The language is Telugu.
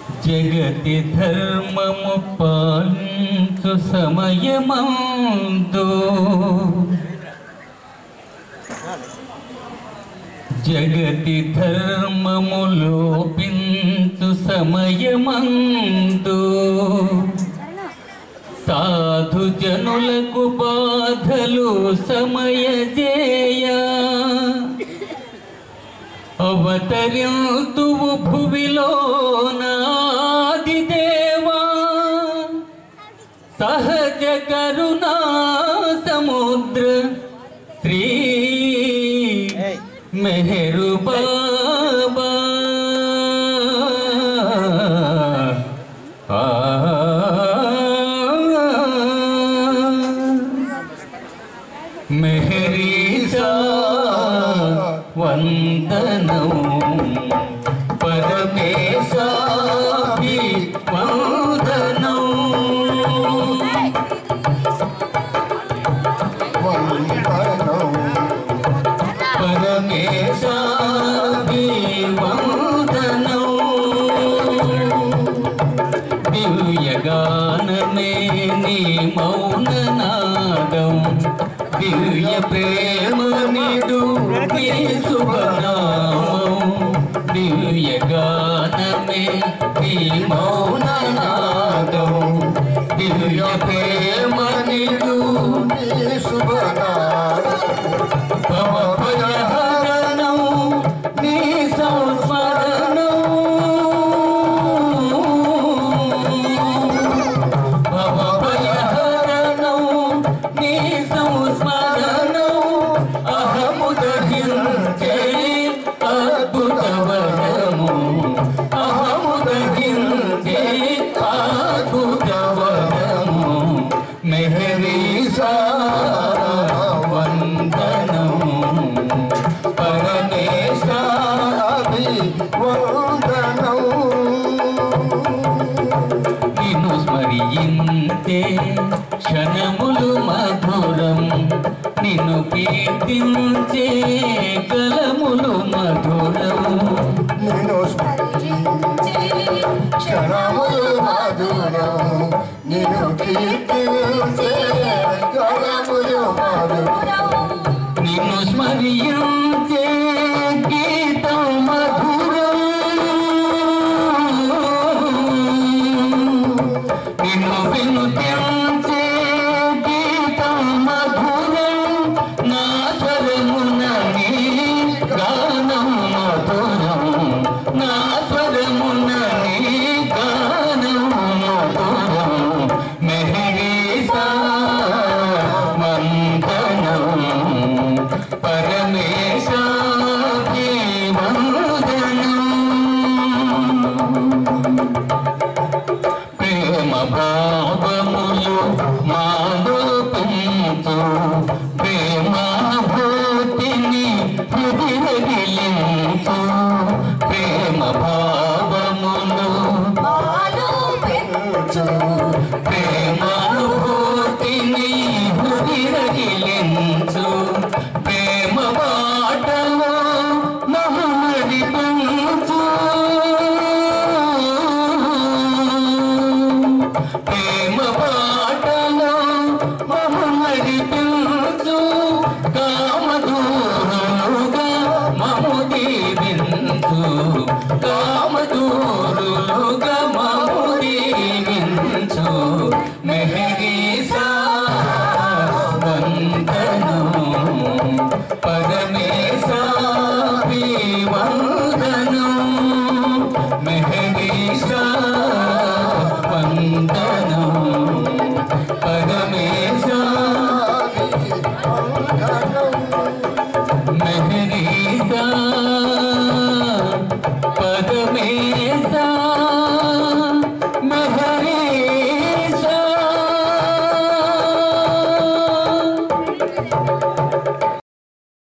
జగతి ధర్మము పాలించు సమయమందు జగతి ధర్మము లోపించు సమయమందు సాధు జనులకు బాధలు సమయజేయ అవతరింతువు భువిలో నాది దేవా సహజ కరుణా సముద్ర శ్రీ మెహరు బాబా ఆ మెహరీసా వందనం పరమేశాభి వందనం పరమేశాభి వందనం దివ్యగానమే నీ మౌననాదం దివ్య ప్రేమ నిడు నీ శుభనామం దివ్యగానమే నీ మౌననాదం దివ్య ప్రేమ నిడు భవ భయహరణం నీ సంస్మరణం భవ భయహరణం నీ సంస్మరణం అహము దహించే అద్భుతవరము అహము దహించే అద్భుతవరము మెహరీసా వందనం పరమేశా నిన్ను స్మరించే క్షణములు మధురం నిన్ను కీర్తించే కలములు మధురం నేను క్షణములు మధురం నేను కీర్తించే గణములు మధురం నిన్ను స్మరించే